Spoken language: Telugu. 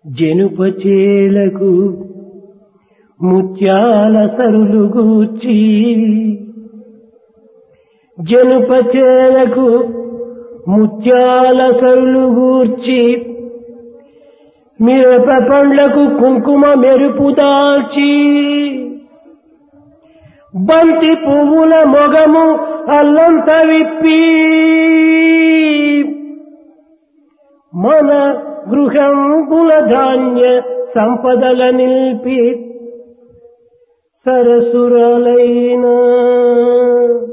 జనుపచేలకు ముత్యాల సరులు గూర్చి జనుపచేలకు ముత్యాల సరులు గూర్చి మిరప పండ్లకు కుంకుమ మెరుపు దాల్చి బంతి పువ్వుల మొగము అల్లంత విప్పి మన గృహంబుల ధాన్య సంపదల నిల్పి సరసురాలైన